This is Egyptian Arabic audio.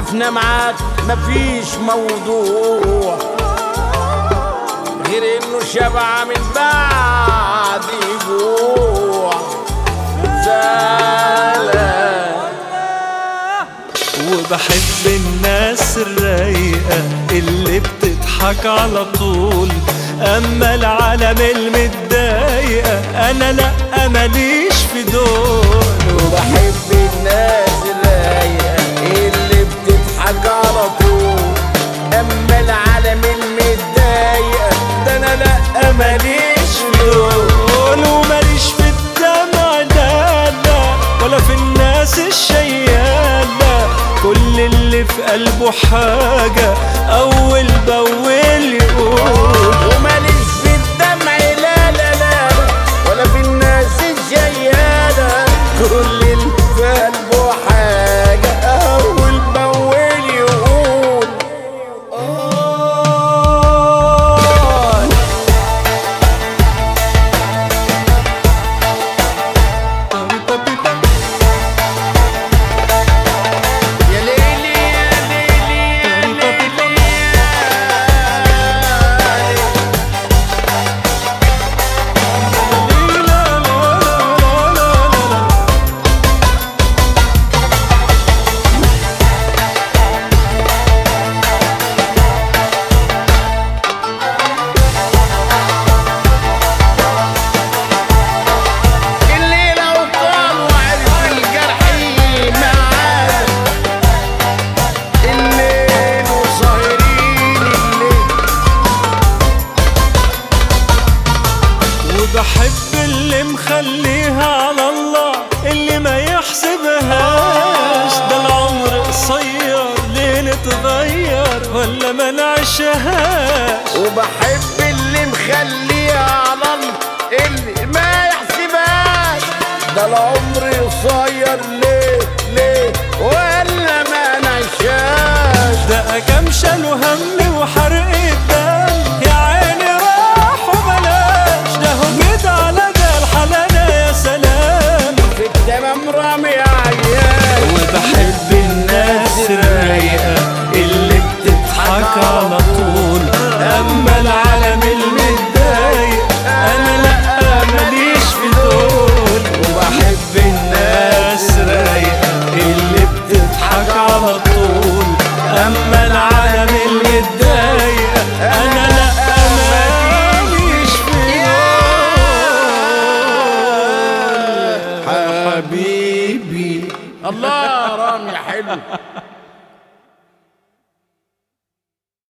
هدفنا معاك مفيش موضوع غير انه شبع من بعد جوع زعلان وبحب الناس الرايقة اللي بتضحك على طول أما العالم المتضايقة أنا لأ ماليش في دول وبحب الناس الرايقة اللي بتضحك على طول اما العالم المتضايقة ده انا لا ماليش في دول دول وماليش في الدمع لا لا ولا في الناس الشيالة كل اللي في قلبه حاجة أول بأول يقول وماليش في الدمع لا لا لا ولا في الناس الجيالة كل اللي في قلبه حاجة أول بأول يقول آه يا ليلي يا ليلي يا ليلي يا اللي لو طال وعرف الجرح معانا الليل وسهرين الليل وبحب اللي مخليها على الله اللي ما يحسبهاش ده العمر قصير ليه نتغير ولا ما نعيشهاش وبحب اللي مخليها على الله اللي ما يحسبهاش ده العمر قصير ليه ليه ولا ما نعيشهاش ده كام شالوا هم وحرق الدم يا عيني راح وبلاش ده هم كده على ده الحلالة يا سلام في التمام رامي عيال وبحب الناس الرايقة اللي بتضحك على طول أما العالم المتضايق أنا لأ ماليش في دول وبحب الناس الرايقة اللي بتضحك على طول أما العالم المتضايق أنا لأ ماليش في دول حبيبي الله رامي حلو